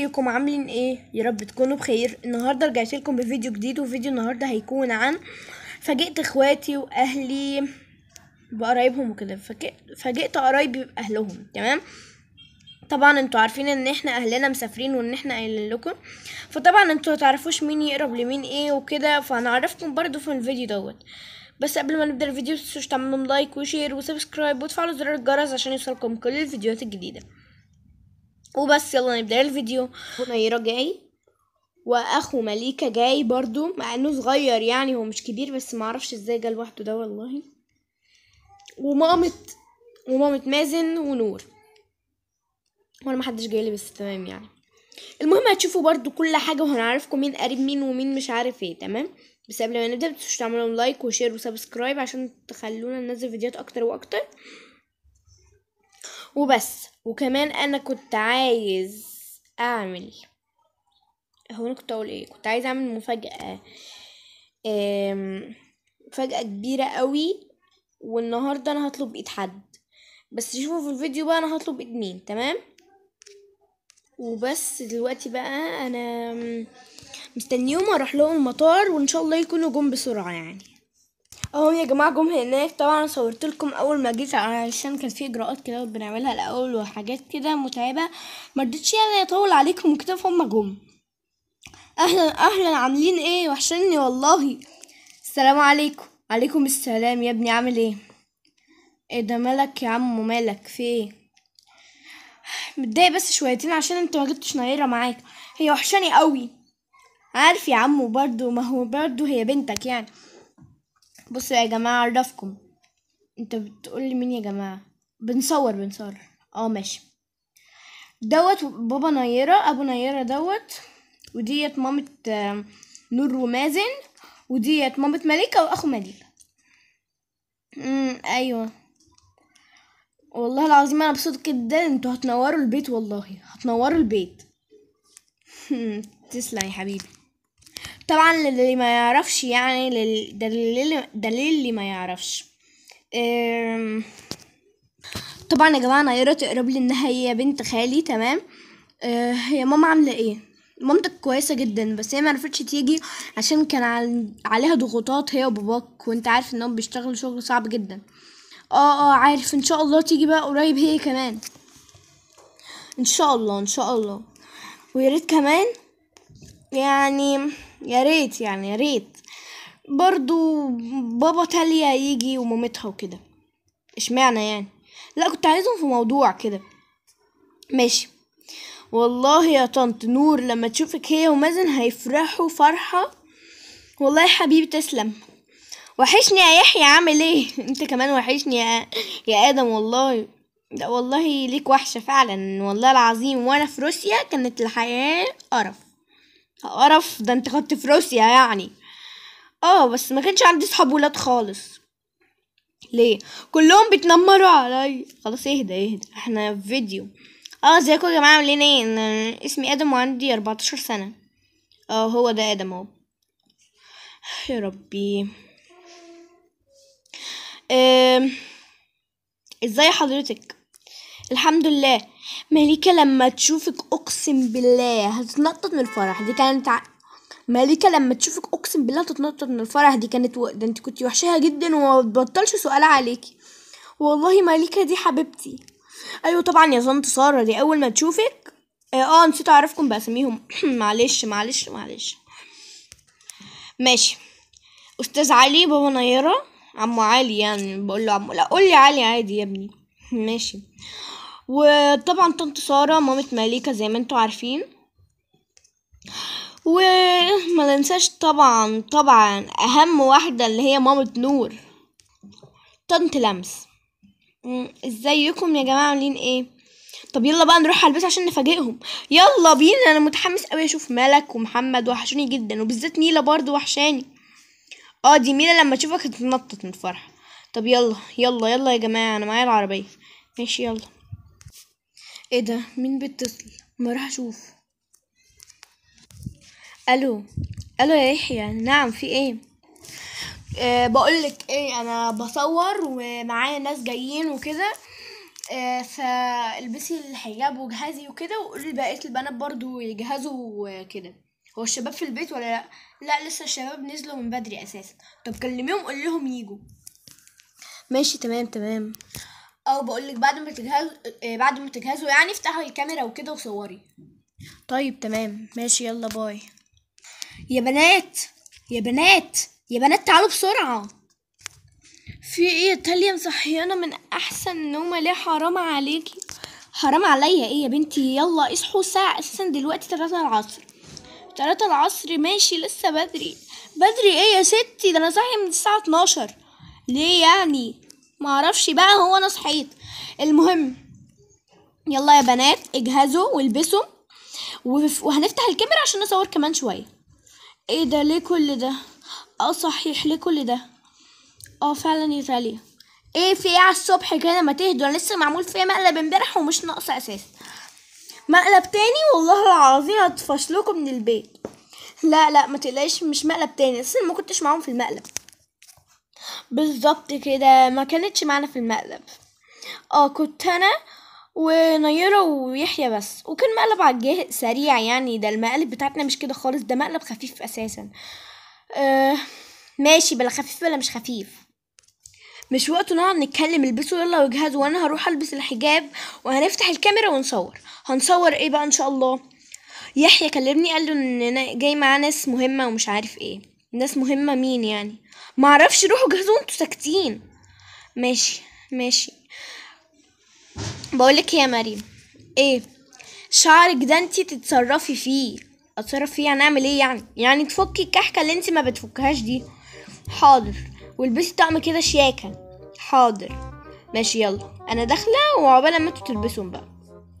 ازيكم عاملين ايه يا رب تكونوا بخير النهارده رجعت لكم بفيديو جديد وفيديو النهارده هيكون عن فاجئت اخواتي واهلي بقرايبهم وكده فاجئ- فاجئت قرايبي باهلهم تمام طبعا انتوا عارفين ان احنا اهلنا مسافرين وان احنا قايلين لكم فطبعا انتوا هتعرفوش مين يقرب لمين ايه وكده فهنعرفكم برضو في الفيديو دوت بس قبل ما نبدا الفيديو متنسوش تعملوا لايك وشير وسبسكرايب وتفعلوا زر الجرس عشان يوصلكم كل الفيديوهات الجديده وبس يلا نبدا الفيديو منيرة جاي واخو مليكة جاي برضو مع انه صغير يعني هو مش كبير بس معرفش ازاي جه لوحده ده والله ومامة ومامة مازن ونور وانا محدش جاي لي بس تمام يعني المهم هتشوفوا برضو كل حاجة وهنعرفكم مين قريب مين ومين مش عارف ايه تمام بس قبل ما نبدأ متنسوش تعملوا لايك وشير وسبسكرايب عشان تخلونا ننزل فيديوهات اكتر واكتر وبس وكمان انا كنت عايز اعمل هو انا كنت اقول ايه كنت عايز اعمل مفاجأة آم، مفاجأة كبيرة قوي والنهاردة انا هطلب ايد حد بس شوفوا في الفيديو بقى انا هطلب ايد مين تمام وبس دلوقتي بقى انا مستنيهم اروح لهم المطار وان شاء الله يكونوا جم بسرعة يعني اهو يا جماعه جم هناك طبعا صورت لكم اول ما جيت علشان كان في اجراءات كده بنعملها الاول وحاجات كده متعبه ما رضيتش يعني اطول عليكم وكده فهم جم اهلا اهلا عاملين ايه وحشني والله السلام عليكم عليكم السلام يا ابني عامل ايه ايه ده مالك يا عم مالك في ايه متضايق بس شويتين عشان انت ما جبتش نيره معاك هي وحشاني قوي عارف يا عمو برضو ما هو برضو هي بنتك يعني بصوا يا جماعة أعرفكم انت بتقولي مين يا جماعة بنصور بنصور اه ماشي دوت بابا نيرة ابو نيرة دوت وديت مامة آه، نور ومازن وديت مامة مليكة واخو مليكة امم ايوه والله العظيم انا مبسوط جدا انتوا هتنوروا البيت والله هتنوروا البيت تسلم يا حبيبي طبعا للي ما يعرفش يعني لل... ده للي ده للي ما يعرفش أم... طبعا يا جماعه نيره تقرب لي ان هي بنت خالي تمام أه هي ماما عامله ايه مامتك كويسه جدا بس هي ما عرفتش تيجي عشان كان عل... عليها ضغوطات هي وباباك وانت عارف انهم بيشتغلوا شغل صعب جدا اه اه عارف ان شاء الله تيجي بقى قريب هي كمان ان شاء الله ان شاء الله ويا ريت كمان يعني يا ريت يعني يا ريت برضو بابا تاليا يجي ومامتها وكده اشمعنى يعني لا كنت عايزهم في موضوع كده ماشي والله يا طنط نور لما تشوفك هي ومازن هيفرحوا فرحة والله يا حبيبي تسلم وحشني يا يحيى عامل ايه انت كمان وحشني يا, يا ادم والله ده والله ليك وحشة فعلا والله العظيم وانا في روسيا كانت الحياة قرف قرف ده انت كنت في روسيا يعني اه بس ما كانش عندي صحاب ولاد خالص ليه كلهم بيتنمروا عليا خلاص اهدى اهدى احنا في فيديو اه ازيكم يا جماعه عاملين ايه انا اسمي ادم وعندي 14 سنه اه هو ده ادم اهو يا ربي آم، ازاي حضرتك الحمد لله مليكة لما تشوفك اقسم بالله هتتنطط من الفرح دي كانت ع... مليكة لما تشوفك اقسم بالله هتتنطط من الفرح دي كانت و... ده انت كنتي وحشاها جدا وما بتبطلش سؤال عليكي والله مليكة دي حبيبتي ايوه طبعا يا طنط سارة دي اول ما تشوفك اه آه، نسيت اعرفكم باساميهم معلش معلش معلش ماشي استاذ علي بابا نيرة عمو علي يعني بقول له عمو لا قول لي علي عادي يا ابني ماشي وطبعا طنط سارة مامة مليكة زي ما انتوا عارفين وما ننساش طبعا طبعا اهم واحدة اللي هي مامة نور طنط لمس مم، ازيكم يا جماعة عاملين ايه طب يلا بقى نروح على البيت عشان نفاجئهم يلا بينا انا متحمس قوي اشوف ملك ومحمد وحشوني جدا وبالذات ميلا برضو وحشاني اه دي ميلا لما تشوفك هتتنطط من الفرح طب يلا يلا يلا يا جماعة انا معايا العربية ماشي يلا ايه ده مين بيتصل ما اروح اشوف الو الو يا يحيى نعم في ايه أه بقولك ايه انا بصور ومعايا ناس جايين وكده آه، فالبسي الحجاب وجهزي وكده وقولي لبقية البنات برضو يجهزوا كده هو الشباب في البيت ولا لا لا لسه الشباب نزلوا من بدري اساسا طب كلميهم قول لهم يجوا ماشي تمام تمام او بقول لك بعد ما تجهزوا آه، بعد ما تجهزوا يعني افتحوا الكاميرا وكده وصوري طيب تمام ماشي يلا باي يا بنات يا بنات يا بنات تعالوا بسرعة في ايه يا تاليا مصحيانا من احسن نومة ليه حرام عليكي حرام عليا ايه يا بنتي يلا اصحوا الساعة اساسا دلوقتي تلاتة العصر تلاتة العصر ماشي لسه بدري بدري ايه يا ستي ده انا صاحية من الساعة اتناشر ليه يعني معرفش بقى هو انا صحيت المهم يلا يا بنات اجهزوا والبسوا وف- وهنفتح الكاميرا عشان نصور كمان شوية ايه ده ليه كل ده اه صحيح ليه كل ده اه فعلا يا تاليا ايه في ايه على الصبح كده ما تهدوا انا لسه معمول فيا مقلب امبارح ومش ناقصه اساسا مقلب تاني والله العظيم هتفشلكوا من البيت لا لا ما تقلقيش مش مقلب تاني اصل ما كنتش معاهم في المقلب بالظبط كده ما كانتش معانا في المقلب اه كنت انا ونيرة ويحيى بس وكان مقلب على الجه سريع يعني ده المقلب بتاعتنا مش كده خالص ده مقلب خفيف اساسا آه ماشي بلا خفيف بلا مش خفيف مش وقت نقعد نتكلم البسوا يلا واجهزوا وانا هروح البس الحجاب وهنفتح الكاميرا ونصور هنصور ايه بقى ان شاء الله يحيى كلمني قال له ان نا- جاي معاه ناس مهمه ومش عارف ايه ناس مهمه مين يعني معرفش روحوا جهزوا انتوا ساكتين ماشي ماشي بقولك يا مريم ايه شعرك ده انتي تتصرفي فيه اتصرف فيه يعني اعمل ايه يعني يعني تفكي الكحكه اللي انتي ما بتفكهاش دي حاضر والبسي طقم كده شياكه حاضر ماشي يلا انا داخله وعقبال ما انتوا تلبسوا بقى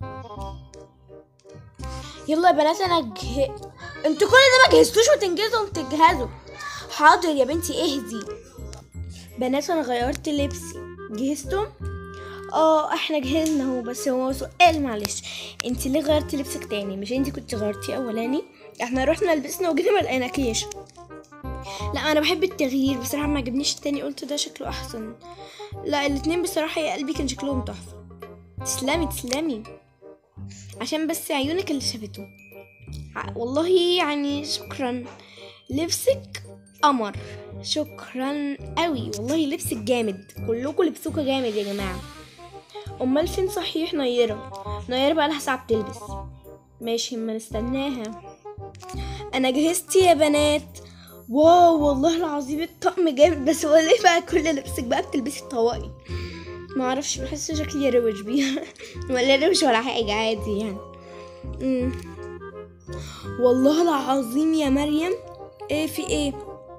يلا يا بنات انا جه... انتوا كل ده ما جهزتوش وتنجزوا وتجهزوا حاضر يا بنتي اهدي بنات انا غيرت لبسي جهزتم اه احنا جهزنا اهو بس هو سؤال معلش انت ليه غيرتي لبسك تاني مش انت كنت غيرتي اولاني احنا رحنا لبسنا وجينا ما لقيناكيش لا انا بحب التغيير بصراحه ما عجبنيش التاني قلت ده شكله احسن لا الاتنين بصراحه يا قلبي كان شكلهم تحفه تسلمي تسلمي عشان بس عيونك اللي شافته ع- والله يعني شكرا لبسك قمر شكرا قوي والله لبسك جامد كلكم لبسكوا جامد يا جماعه امال فين صحيح نيره نيره بقى لها ساعه بتلبس ماشي اما نستناها انا جهزت يا بنات واو والله العظيم الطقم جامد بس هو ليه بقى كل لبسك بقى بتلبسي الطواقي ما اعرفش بحس شكلي روج بيها ولا روج ولا حاجه عادي يعني مم. والله العظيم يا مريم ايه في ايه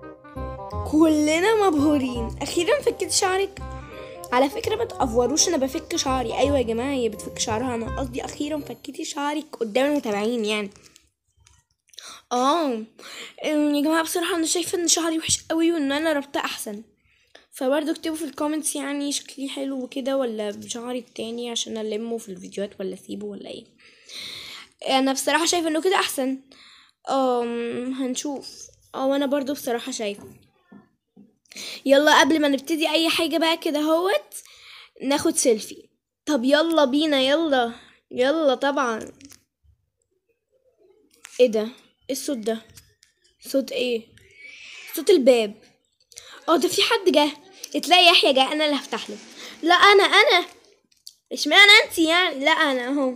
كلنا مبهورين اخيرا فكيت شعرك على فكرة ما تأفوروش انا بفك شعري ايوه يا جماعة هي بتفك شعرها انا قصدي اخيرا فكيتي شعرك قدام المتابعين يعني اه أم، يا جماعة بصراحة انا شايفة ان شعري وحش قوي وان انا ربطة احسن فبرضه اكتبوا في الكومنتس يعني شكلي حلو وكده ولا بشعري التاني عشان المه في الفيديوهات ولا اسيبه ولا ايه انا بصراحة شايفة انه كده احسن أم هنشوف او انا برضو بصراحة شايفة يلا قبل ما نبتدي اي حاجة بقى كده هوت ناخد سيلفي طب يلا بينا يلا يلا طبعا ايه ده ايه الصوت ده صوت ايه صوت الباب اه ده في حد جه تلاقي يحيى جه انا اللي هفتح له لا انا انا اشمعنى انت يعني لا انا اهو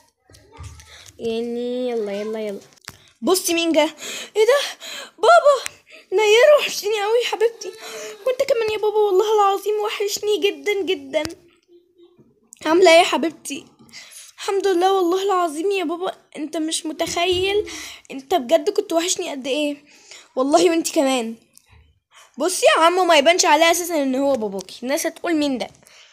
يعني يلا يلا يلا بصي مين جه ايه ده بابا نيرة وحشتني قوي يا حبيبتي وانت كمان يا بابا والله العظيم وحشني جدا جدا عامله ايه يا حبيبتي الحمد لله والله العظيم يا بابا انت مش متخيل انت بجد كنت وحشني قد ايه والله وانت كمان بصي يا عمو ما يبانش عليه اساسا ان هو باباكي الناس هتقول مين ده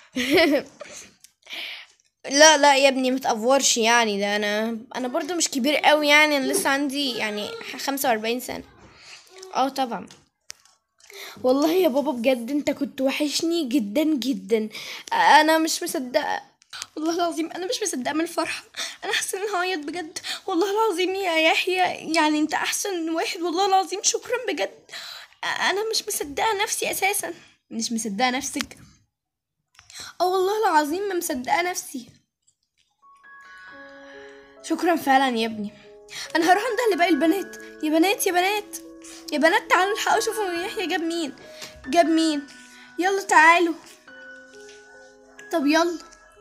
لا لا يا ابني متأفورش يعني ده انا انا برضو مش كبير قوي يعني انا لسه عندي يعني خمسة واربعين سنة اه طبعا والله يا بابا بجد انت كنت وحشني جدا جدا انا مش مصدقة والله العظيم انا مش مصدقة من الفرحة انا حاسة اني هعيط بجد والله العظيم يا يحيى يعني انت احسن واحد والله العظيم شكرا بجد انا مش مصدقة نفسي اساسا مش مصدقة نفسك اه والله العظيم ما مصدقه نفسي شكرا فعلا يا ابني انا هروح عند باقي البنات يا بنات يا بنات يا بنات تعالوا الحقوا شوفوا يحيى جاب مين جاب مين يلا تعالوا طب يلا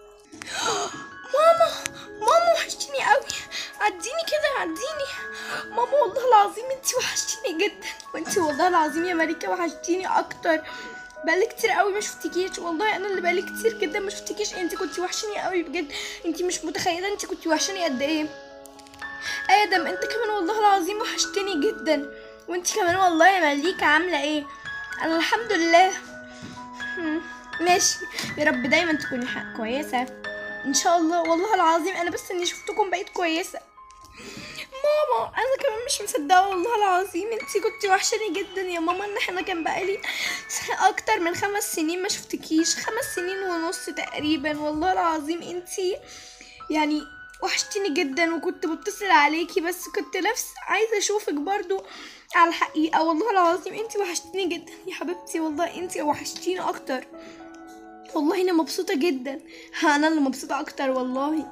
ماما ماما وحشتيني قوي عديني كده عديني ماما والله العظيم انتي وحشتيني جدا وانتي والله العظيم يا ملكة وحشتيني اكتر بقالي كتير قوي ما شفتكيش والله انا اللي بقالي كتير جدا ما شفتكيش انتي كنتي وحشاني قوي بجد انتي مش متخيله انتي كنتي وحشاني قد ايه ادم انت كمان والله العظيم وحشتني جدا وانتي كمان والله يا مليكة عامله ايه انا الحمد لله مم، ماشي يا رب دايما تكوني ح- كويسه ان شاء الله والله العظيم انا بس اني شفتكم بقيت كويسه ماما انا كمان مش مصدقه والله العظيم انتي كنتي وحشاني جدا يا ماما ان احنا كان بقالي اكتر من خمس سنين ما شفتكيش خمس سنين ونص تقريبا والله العظيم انتي يعني وحشتيني جدا وكنت بتصل عليكي بس كنت نفس عايزه اشوفك برضو على الحقيقه والله العظيم انتي وحشتيني جدا يا حبيبتي والله انتي وحشتيني اكتر والله انا مبسوطه جدا انا اللي مبسوطه اكتر والله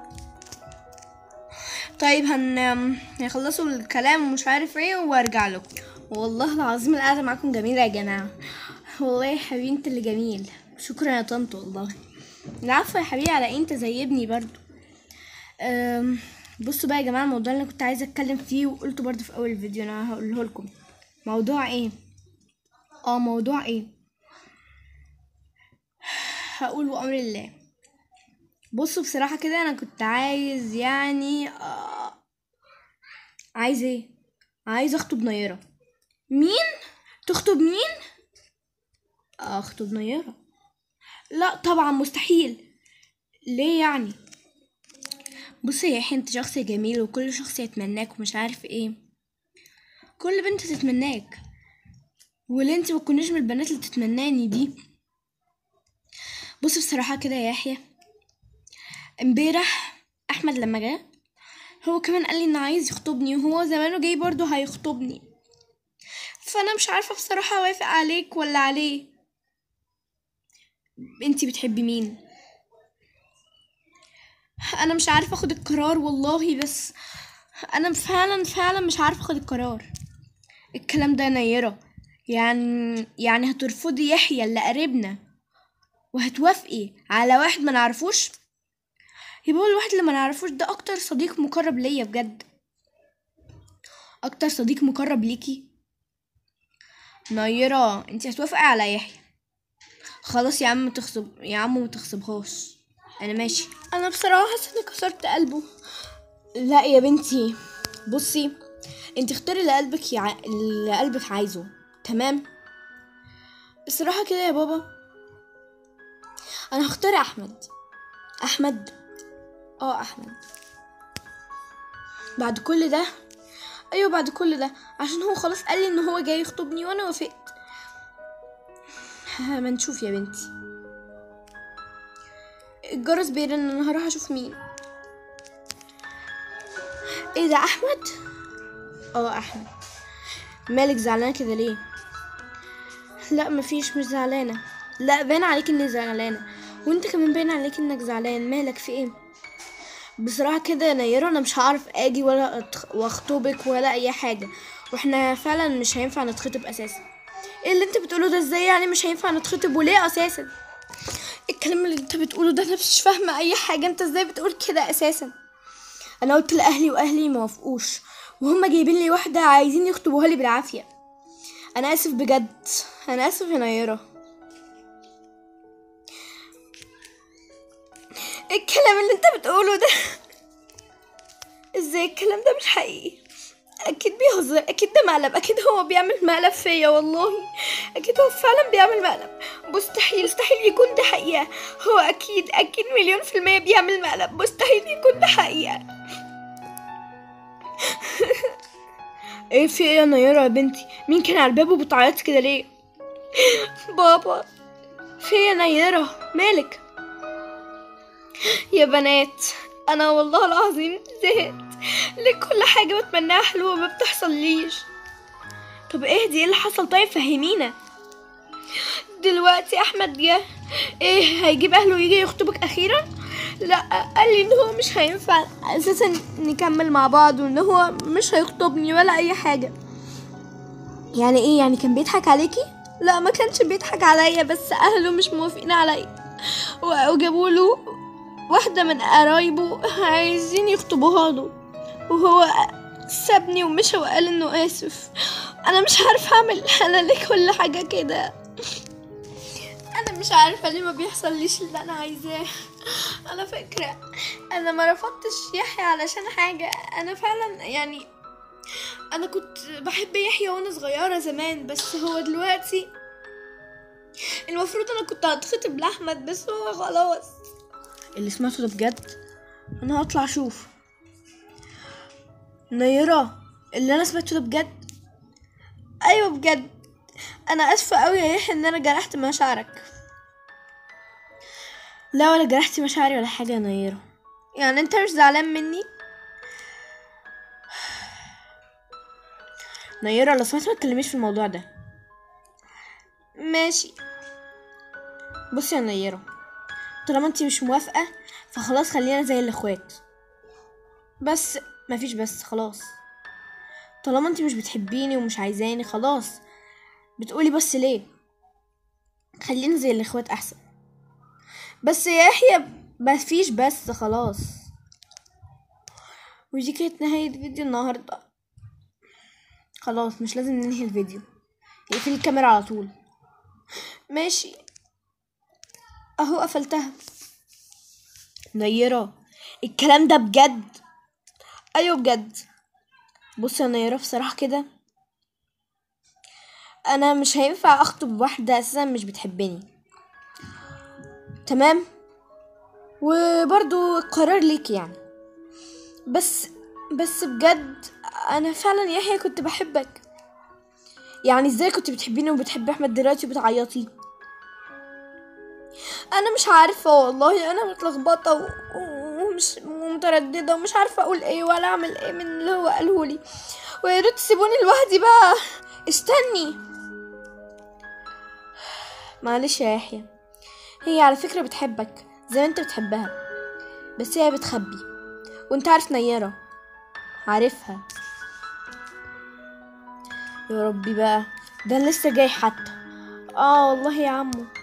طيب هن هيخلصوا الكلام ومش عارف ايه وارجع لكم والله العظيم القعده معاكم جميله يا جماعه والله يا حبيبي انت اللي جميل شكرا يا طنط والله العفو يا حبيبي على إيه؟ انت زي ابني برضو أم، بصوا بقى يا جماعه الموضوع اللي كنت عايزه اتكلم فيه وقلته برضو في اول الفيديو انا هقوله لكم موضوع ايه اه موضوع ايه هقول وامر الله بصوا بصراحه كده انا كنت عايز يعني آه عايز ايه عايز اخطب نيره مين تخطب مين اخطب نيره لا طبعا مستحيل ليه يعني بصي يا يحيى انت شخص جميل وكل شخص يتمناك ومش عارف ايه كل بنت تتمناك وليه انت ما تكونيش من البنات اللي تتمناني دي بص بصراحة كده يا يحيى امبارح احمد لما جه هو كمان قال لي انه عايز يخطبني وهو زمانه جاي برضه هيخطبني فانا مش عارفة بصراحة اوافق عليك ولا عليه انتي بتحبي مين انا مش عارفه اخد القرار والله بس انا فعلا فعلا مش عارفه اخد القرار الكلام ده نيرة يعني يعني هترفضي يحيى اللي قريبنا وهتوافقي على واحد ما نعرفوش يبقى هو الواحد اللي ما نعرفوش ده اكتر صديق مقرب ليا بجد اكتر صديق مقرب ليكي نيرة انتي هتوافقي على يحيى خلاص يا عم تخصب يا عم ما تخصبهاش انا ماشي انا بصراحه حاسه اني كسرت قلبه لا يا بنتي بصي انت اختاري اللي قلبك يع... اللي قلبك عايزه تمام بصراحه كده يا بابا انا هختار احمد احمد اه احمد بعد كل ده ايوه بعد كل ده عشان هو خلاص قال لي ان هو جاي يخطبني وانا وافقت ما نشوف يا بنتي الجرس بيرن انا هروح اشوف مين ايه ده احمد اه احمد مالك زعلانه كده ليه لا مفيش مش زعلانه لا باين عليك اني زعلانه وانت كمان باين عليك انك زعلان مالك في ايه بصراحه كده يا نيره انا مش هعرف اجي ولا أتخ- واخطبك ولا اي حاجه واحنا فعلا مش هينفع نتخطب اساسا ايه اللي انت بتقوله ده ازاي يعني مش هينفع نتخطب وليه اساسا الكلام اللي انت بتقوله ده انا مش فاهمه اي حاجه انت ازاي بتقول كده اساسا انا قلت لاهلي واهلي ما وافقوش وهم جايبين لي واحده عايزين يخطبوها لي بالعافيه انا اسف بجد انا اسف يا نيره الكلام اللي انت بتقوله ده ازاي الكلام ده مش حقيقي اكيد بيهزر اكيد ده مقلب اكيد هو بيعمل مقلب فيا والله اكيد هو فعلا بيعمل مقلب مستحيل مستحيل يكون ده حقيقة هو اكيد اكيد مليون في المية بيعمل مقلب مستحيل يكون ده حقيقة ايه في ايه يا نيرة يا بنتي مين كان على الباب وبتعيطي كده ليه بابا في ايه يا نيرة مالك يا بنات انا والله العظيم زهقت ليه كل حاجة بتمناها حلوة ما بتحصل ليش طب اهدي ايه اللي حصل طيب فهمينا دلوقتي احمد جه ايه هيجيب اهله ويجي يخطبك اخيرا لا قال لي ان هو مش هينفع اساسا نكمل مع بعض وان هو مش هيخطبني ولا اي حاجه يعني ايه يعني كان بيضحك عليكي لا ما كانش بيضحك عليا بس اهله مش موافقين عليا و- وجابوا له واحده من قرايبه عايزين يخطبوها له وهو سابني ومشى وقال انه اسف انا مش عارفه اعمل انا ليه كل حاجه كده انا مش عارفه ليه ما بيحصليش اللي انا عايزاه انا فاكره انا ما رفضتش يحيى علشان حاجه انا فعلا يعني انا كنت بحب يحيى وانا صغيره زمان بس هو دلوقتي المفروض انا كنت هتخطب لاحمد بس هو خلاص اللي سمعته ده بجد انا هطلع اشوف نيرة اللي انا سمعته ده بجد ايوه بجد انا اسفه قوي يا يحيى ان انا جرحت مشاعرك لا ولا جرحتي مشاعري ولا حاجه يا نيرة يعني انت مش زعلان مني نيرة لو سمحت ما تكلميش في الموضوع ده ماشي بصي يا نيرة طالما انتي مش موافقة فخلاص خلينا زي الاخوات بس مفيش بس خلاص طالما انتي مش بتحبيني ومش عايزاني خلاص بتقولي بس ليه خلينا زي الاخوات احسن بس يا يحيى مفيش بس خلاص ودي كانت نهاية فيديو النهاردة خلاص مش لازم ننهي الفيديو اقفلي الكاميرا على طول ماشي اهو قفلتها نيرة الكلام ده بجد ايوه بجد بصي يا نيرة بصراحة كده انا مش هينفع اخطب واحدة اساسا مش بتحبني تمام وبرضو القرار ليك يعني بس بس بجد انا فعلا يا يحيى كنت بحبك يعني ازاي كنت بتحبيني وبتحبي احمد دلوقتي وبتعيطي انا مش عارفه والله انا متلخبطه و- ومش ومتردده ومش عارفه اقول ايه ولا اعمل ايه من اللي هو قاله لي ويا ريت تسيبوني لوحدي بقى استني معلش يا يحيى هي على فكره بتحبك زي ما انت بتحبها بس هي بتخبي وانت عارف نيره عارفها يا ربي بقى ده لسه جاي حتى اه والله يا عمو